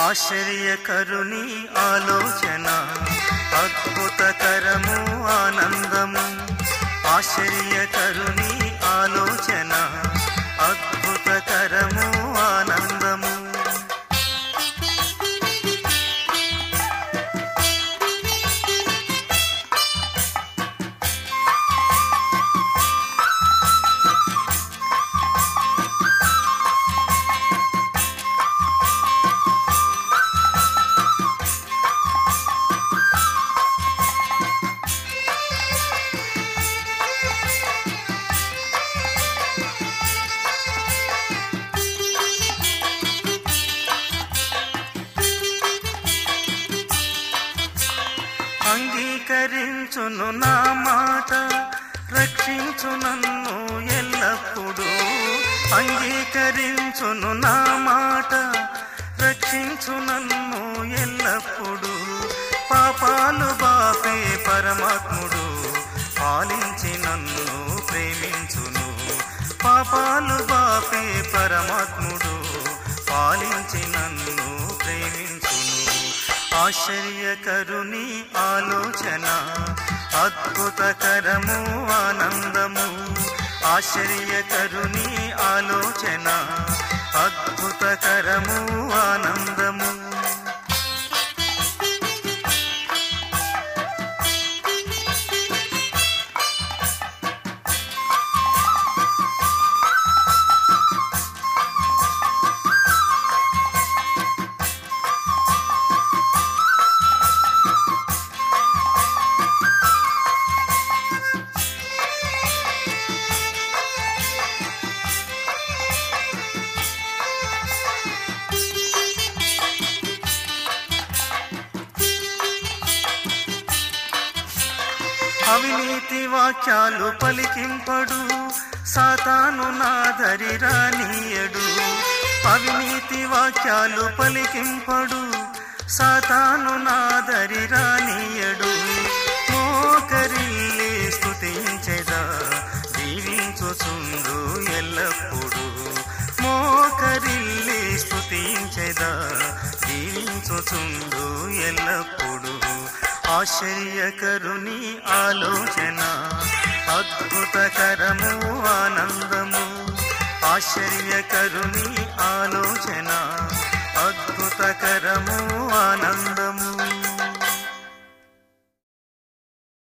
ఆశ్చర్యకరుని ఆలోచన అద్భుతకరము ఆనందము ఆశ్చర్యకరుని ఆలోచన అద్భుతకరము ఆనందము అంగీకరించును నా మాట రక్షించు నన్ను ఎల్లప్పుడూ అంగీకరించును నా మాట రక్షించు నన్ను ఎల్లప్పుడూ పాపాలు బాపే పరమాత్ముడు పాలించి నన్ను ప్రేమించును పాపాలు బాపే పరమాత్ముడు పాలించి నన్ను ప్రేమించును ఆశ్చర్యకరుని ఆలోచన అద్భుతకరము ఆనందము ఆశ్చర్యకరుని ఆలోచన అద్భుతకరము ఆనందము అవినీతి వాక్యాలు పలికింపడు సాతాను నాదరి రానీయడు అవినీతి వాక్యాలు పలికింపడు సాతాను నాదరి రానీయడు మోకరిల్లి స్తుతించెదా దీవించుచుండు ఎల్లప్పుడు మోకరిల్లి స్తుతించెదా దీవించుచుండు ఎల్లప్పుడు ఆశ్చర్యకరుని ఆలోచన అద్భుతకరము ఆనందము ఆశ్చర్యకరుని ఆలోచన అద్భుతకరము ఆనందము